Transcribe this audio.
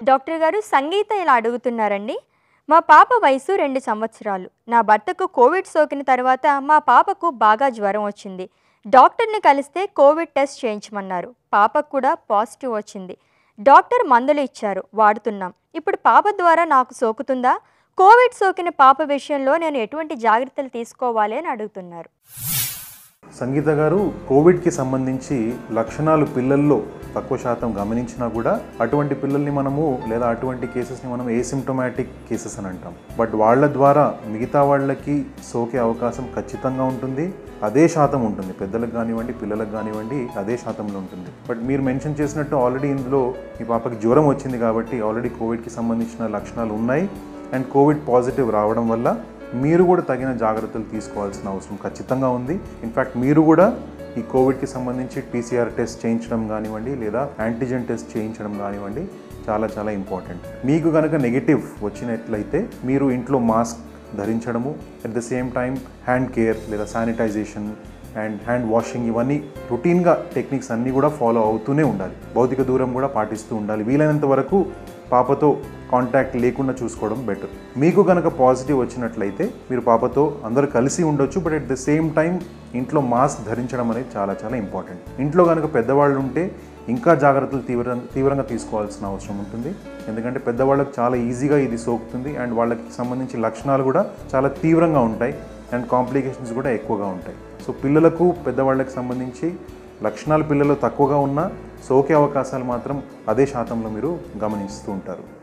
doctor గారు సంగీత ఇలా అడుగుతున్నారండి మా పాప వయసు రెండు సంవత్సరాలు నా భర్తకు కోవిడ్ సోకిన తర్వాత మా పాపకు బాగా జ్వరం వచ్చింది డాక్టర్ని కలిస్తే కోవిడ్ టెస్ట్ చేయించమన్నారు పాపకు కూడా పాజిటివ్ వచ్చింది డాక్టర్ మందులు ఇచ్చారు వాడుతున్నాం ఇప్పుడు పాప ద్వారా నాకు సోకుతుందా కోవిడ్ సోకిన పాప విషయంలో నేను ఎటువంటి జాగ్రత్తలు తీసుకోవాలి అని అడుగుతున్నారు సంగీత గారు కోవిడ్కి సంబంధించి లక్షణాలు పిల్లల్లో తక్కువ శాతం గమనించినా కూడా అటువంటి పిల్లల్ని మనము లేదా అటువంటి కేసెస్ని మనం ఏసిమ్టోమాటిక్ కేసెస్ అని అంటాం బట్ వాళ్ళ ద్వారా మిగతా వాళ్ళకి సోకే అవకాశం ఖచ్చితంగా ఉంటుంది అదే శాతం ఉంటుంది పెద్దలకు కానివ్వండి పిల్లలకు కానివ్వండి అదే శాతంలో ఉంటుంది బట్ మీరు మెన్షన్ చేసినట్టు ఆల్రెడీ ఇందులో మీ పాపకి జ్వరం వచ్చింది కాబట్టి ఆల్రెడీ కోవిడ్కి సంబంధించిన లక్షణాలు ఉన్నాయి అండ్ కోవిడ్ పాజిటివ్ రావడం వల్ల మీరు కూడా తగిన జాగ్రత్తలు తీసుకోవాల్సిన అవసరం ఖచ్చితంగా ఉంది ఇన్ఫ్యాక్ట్ మీరు కూడా ఈ కోవిడ్కి సంబంధించి పీసీఆర్ టెస్ట్ చేయించడం కానివ్వండి లేదా యాంటీజెన్ టెస్ట్ చేయించడం కానివ్వండి చాలా చాలా ఇంపార్టెంట్ మీకు కనుక నెగిటివ్ వచ్చినట్లయితే మీరు ఇంట్లో మాస్క్ ధరించడము at the same time hand care లేదా శానిటైజేషన్ అండ్ హ్యాండ్ వాషింగ్ ఇవన్నీ రొటీన్గా టెక్నిక్స్ అన్నీ కూడా ఫాలో అవుతూనే ఉండాలి భౌతిక దూరం కూడా పాటిస్తూ ఉండాలి వీలైనంత వరకు పాపతో కాంటాక్ట్ లేకుండా చూసుకోవడం బెటర్ మీకు కనుక పాజిటివ్ వచ్చినట్లయితే మీరు పాపతో అందరూ కలిసి ఉండొచ్చు but at the same time ఇంట్లో మాస్క్ ధరించడం అనేది చాలా చాలా ఇంపార్టెంట్ ఇంట్లో కనుక పెద్దవాళ్ళు ఉంటే ఇంకా జాగ్రత్తలు తీవ్ర తీవ్రంగా తీసుకోవాల్సిన అవసరం ఉంటుంది ఎందుకంటే పెద్దవాళ్ళకి చాలా ఈజీగా ఇది సోకుతుంది అండ్ వాళ్ళకి సంబంధించి లక్షణాలు కూడా చాలా తీవ్రంగా ఉంటాయి అండ్ కాంప్లికేషన్స్ కూడా ఎక్కువగా ఉంటాయి సో పిల్లలకు పెద్దవాళ్ళకి సంబంధించి లక్షణాలు పిల్లలు తక్కువగా ఉన్నా సోకే అవకాశాలు మాత్రం అదే శాతంలో మీరు గమనిస్తూ ఉంటారు